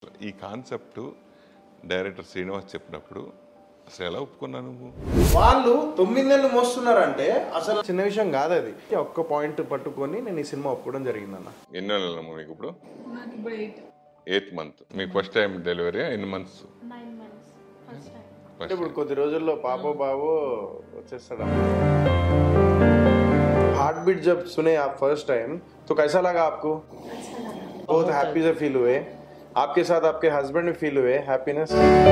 ఈ concept director Srinivas చెప్పినప్పుడు అసలు ఎలా ఒప్పుకున్నావు నువ్వు వాళ్ళు తొమ్మిది నెలలు మోస్తున్నారంటే అసలు చిన్న విషయం కాదు అది ఒక్క పాయింట్ పట్టుకొని నేను ఈ సినిమా ఒప్పుకోవడం జరిగిందన్న ఎన్నో నెలలు మీకు ఇప్పుడు నాకు ఇప్పుడు ఎయిట్ ఎయిత్ మంత్ మీకు ఫస్ట్ టైం డెలివరీ ఎన్ని months nine months first time అంటే ఇప్పుడు కొద్ది రోజుల్లో పాపో బాబో వచ్చేస్తాడు हार्ट बीट जब सुने आप फर्स्ट टाइम तो कैसा लगा आपको बहुत हैप्पी से फील हुए आपके साथ आपके हस्बैंड भी फील हुए हैप्पीनेस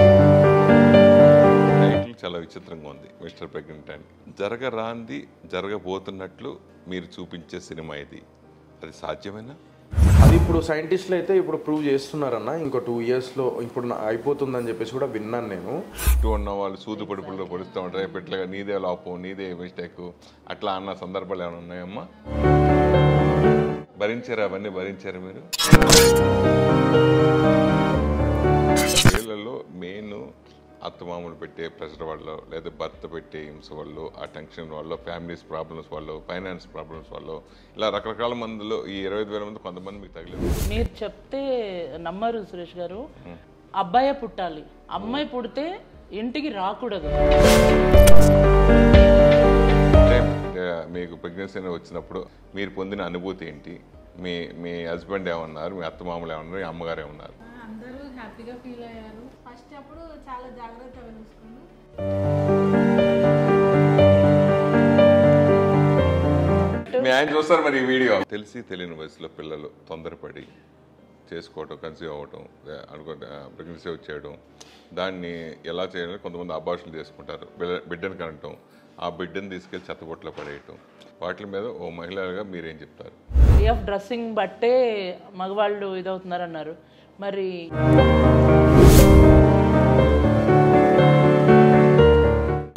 టైటిల్ చాలా విచిత్రంగా ఉంది మిస్టర్ ప్రెగ్నెంట్ అని జరగరాంది జరగబోతున్నట్లు మీరు చూపించే సినిమా ఇది అది సాధ్యమేనా అది ఇప్పుడు సైంటిస్టులు అయితే ఇప్పుడు ప్రూవ్ చేస్తున్నారన్న ఇంకో టూ ఇయర్స్ లో ఇప్పుడు నా- అయిపోతుందని చెప్పేసి కూడా విన్నాను నేను చుట్టూ ఉన్న వాళ్ళు సూదు పడుపుల్లో పొడుస్తూ ఉంటారు రేపు ఇట్లా నీదే లోపం నీదే మిస్టేక్ అట్లా అన్న సందర్భాలు ఏమైనా ఉన్నాయమ్మా భరించారా అవన్నీ భరించారా మీరు వీళ్ళలో మెయిన్ అత్తమామలు పెట్టే ప్రెషర్ వల్ల లేదా భర్త పెట్టే హింస వల్ల ఆ టెన్షన్ వల్ల ఫ్యామిలీస్ ప్రాబ్లమ్స్ వల్ల ఫైనాన్స్ ప్రాబ్లమ్స్ వల్ల ఇలా రకరకాల మందిలో ఈ ఇరవై ఐదు వేల మంది కొంతమంది మీకు తగిలేదు మీరు చెప్తే నమ్మరు సురేష్ గారు అబ్బాయే పుట్టాలి అమ్మాయి పుడితే ఇంటికి రాకూడదు అంటే ఆ, మీకు ప్రెగ్నెన్సీ అనేది వచ్చినప్పుడు మీరు పొందిన అనుభూతి ఏంటి మీ మీ హస్బెండ్ ఏమన్నారు మీ అత్తమామలు ఏమన్నారు మీ అమ్మగారు ఏమన్నారు అందరూ హ్యాపీగా ఫీల్ అయ్యారు ఫస్ట్ అప్పుడు చాలా జాగ్రత్తగా చూసుకుని మీ ఆయన చూస్తారు మరి ఈ వీడియో తెలిసి తెలియని వయసులో పిల్లలు తొందరపడి చేసుకోవటం కన్సీవ్ అవ్వటం అనుకో ప్రెగ్నెన్సీ వచ్చేయడం దాన్ని ఎలా చేయాలని కొంతమంది అబార్షన్లు చేసుకుంటారు బిడ్డ- బిడ్డను కనటం ఆ బిడ్డను తీసుకెళ్లి చెత్తబొట్లో పడేయటం వాటి మీద ఓ మహిళగా మీరేం చెప్తారు వే ఆఫ్ డ్రెస్సింగ్ బట్టే మగవాళ్ళు ఇదవుతున్నారు అన్నారు మరి